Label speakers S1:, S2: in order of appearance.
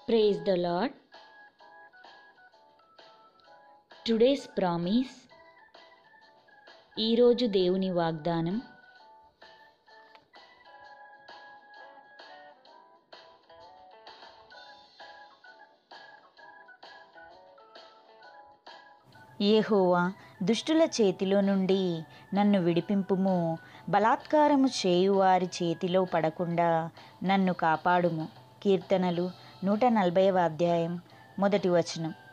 S1: praise the lord today's promise ఈరోజు దేవుని వాగ్దానం
S2: యెహోవా దుష్టుల చేతిలో నుండి నన్ను విడిపింపుము బలాత్కారము చేయువారి చేతిలో పడకుండా నన్ను కాపాడుము కీర్తనలు నూట నలభైవ అధ్యాయం మొదటి వచనం